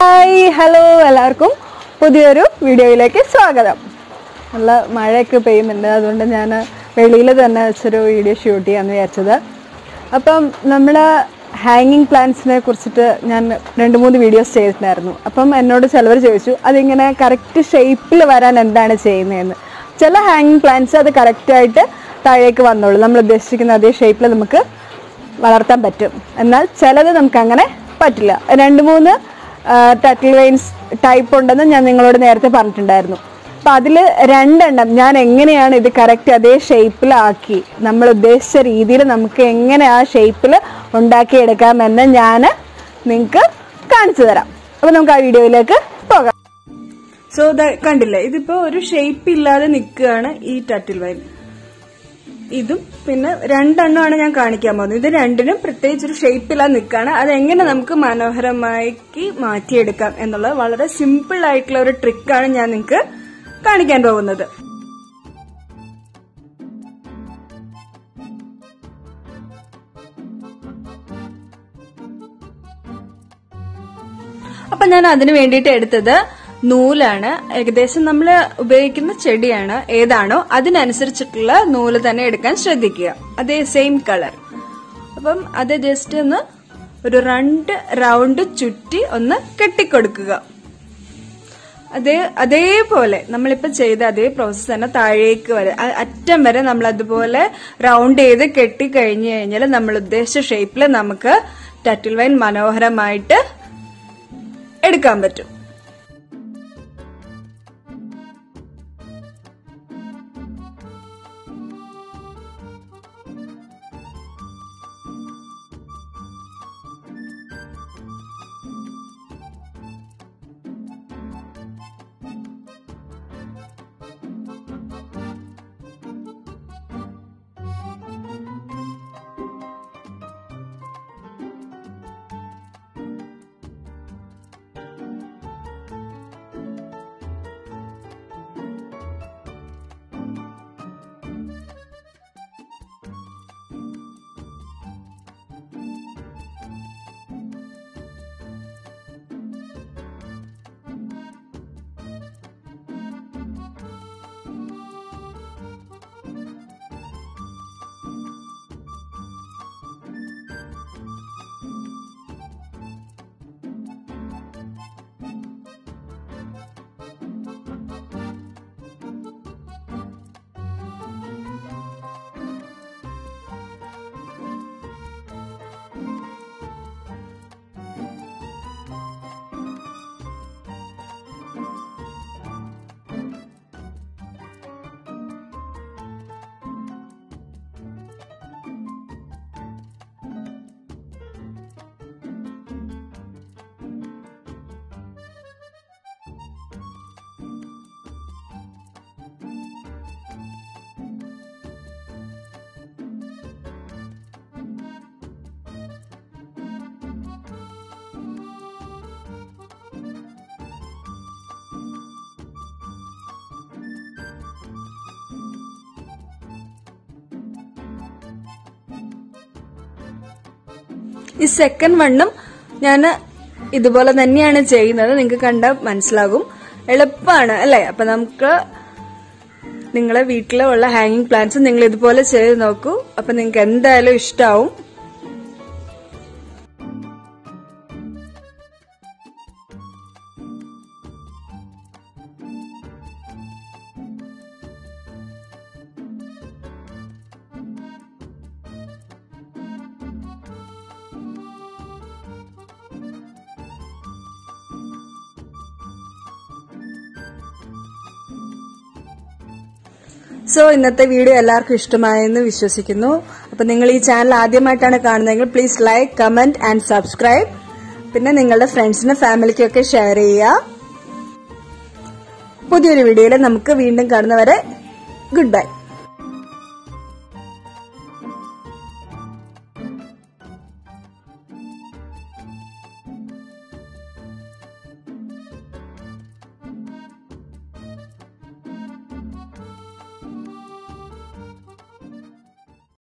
hi hello എല്ലാവർക്കും പുതിയൊരു വീഡിയോയിലേക്ക് സ്വാഗതം നല്ല മഴയൊക്കെ പെയ്യുന്നുണ്ട് അതുകൊണ്ട് ഞാൻ വെളിയിൽ തന്നെ വെച്ചൊരു വീഡിയോ ഷൂട്ട് ചെയ്യാമെന്ന് വിചാരിച്ചത് അപ്പം നമ്മൾ ഹാങ്ങിങ് പ്ലാന്റ്സിനെ കുറിച്ചിട്ട് ഞാൻ രണ്ട് മൂന്ന് വീഡിയോസ് ചെയ്തിട്ടുണ്ടായിരുന്നു അപ്പം എന്നോട് ചിലവർ ചോദിച്ചു അതിങ്ങനെ കറക്റ്റ് ഷേപ്പിൽ വരാൻ എന്താണ് ചെയ്യുന്നതെന്ന് ചില ഹാങ്ങിങ് പ്ലാന്റ്സ് അത് കറക്റ്റായിട്ട് താഴേക്ക് വന്നോളൂ നമ്മൾ ഉദ്ദേശിക്കുന്ന അതേ ഷേപ്പിൽ നമുക്ക് വളർത്താൻ പറ്റും എന്നാൽ ചിലത് നമുക്ക് അങ്ങനെ പറ്റില്ല രണ്ട് മൂന്ന് ടട്ടിൽ വെയിൻസ് ടൈപ്പ് ഉണ്ടെന്ന് ഞാൻ നിങ്ങളോട് നേരത്തെ പറഞ്ഞിട്ടുണ്ടായിരുന്നു അപ്പം അതിൽ രണ്ടെണ്ണം ഞാൻ എങ്ങനെയാണ് ഇത് കറക്റ്റ് അതേ ഷേപ്പിലാക്കി നമ്മൾ ഉദ്ദേശിച്ച രീതിയിൽ നമുക്ക് എങ്ങനെ ആ ഷേപ്പിൽ ഉണ്ടാക്കിയെടുക്കാമെന്ന് ഞാൻ നിങ്ങൾക്ക് കാണിച്ചു തരാം അപ്പം നമുക്ക് ആ വീഡിയോയിലേക്ക് പോകാം സോ കണ്ടില്ലേ ഇതിപ്പോ ഒരു ഷേപ്പ് ഇല്ലാതെ നിൽക്കുകയാണ് ഈ ടട്ടിൽ വൈൻ ഇതും പിന്നെ രണ്ടെണ്ണമാണ് ഞാൻ കാണിക്കാൻ പോകുന്നത് ഇത് രണ്ടിനും പ്രത്യേകിച്ച് ഒരു ഷേപ്പിലാ നിൽക്കുകയാണ് അതെങ്ങനെ നമുക്ക് മനോഹരമാക്കി മാറ്റിയെടുക്കാം എന്നുള്ളത് വളരെ സിമ്പിൾ ആയിട്ടുള്ള ഒരു ട്രിക്കാണ് ഞാൻ നിങ്ങൾക്ക് കാണിക്കാൻ പോകുന്നത് അപ്പൊ ഞാൻ അതിന് വേണ്ടിയിട്ട് എടുത്തത് നൂലാണ് ഏകദേശം നമ്മൾ ഉപയോഗിക്കുന്ന ചെടിയാണ് ഏതാണോ അതിനനുസരിച്ചിട്ടുള്ള നൂല് തന്നെ എടുക്കാൻ ശ്രദ്ധിക്കുക അതേ സെയിം കളർ അപ്പം അത് ജസ്റ്റ് ഒന്ന് ഒരു രണ്ട് റൗണ്ട് ചുറ്റി ഒന്ന് കെട്ടിക്കൊടുക്കുക അതേ അതേപോലെ നമ്മളിപ്പോ ചെയ്ത അതേ പ്രോസസ്സ് തന്നെ താഴേക്ക് വരെ അ- അറ്റം വരെ നമ്മൾ അതുപോലെ റൗണ്ട് ചെയ്ത് കെട്ടി കഴിഞ്ഞു കഴിഞ്ഞാൽ നമ്മൾ ഉദ്ദേശിച്ച ഷേപ്പിൽ നമുക്ക് ടറ്റിൽ വൈൻ മനോഹരമായിട്ട് എടുക്കാൻ പറ്റും ഈ സെക്കൻഡ് വണ്ണും ഞാൻ ഇതുപോലെ തന്നെയാണ് ചെയ്യുന്നത് നിങ്ങൾക്ക് കണ്ടാൽ മനസ്സിലാകും എളുപ്പമാണ് അല്ലെ അപ്പൊ നമുക്ക് നിങ്ങളെ വീട്ടിലുള്ള ഹാങ്ങിങ് പ്ലാന്റ്സ് നിങ്ങൾ ഇതുപോലെ ചെയ്ത് നോക്കൂ അപ്പൊ നിങ്ങൾക്ക് എന്തായാലും ഇഷ്ടാവും സോ ഇന്നത്തെ വീഡിയോ എല്ലാവർക്കും ഇഷ്ടമായെന്ന് വിശ്വസിക്കുന്നു അപ്പൊ നിങ്ങൾ ഈ ചാനൽ ആദ്യമായിട്ടാണ് കാണുന്നതെങ്കിൽ please like comment and subscribe പിന്നെ നിങ്ങളുടെ ഫ്രണ്ട്സിനും ഫാമിലിക്കും ഒക്കെ ഷെയർ ചെയ്യുക പുതിയൊരു വീഡിയോയിൽ നമുക്ക് വീണ്ടും കാണുന്നവരെ ഗുഡ് ബൈ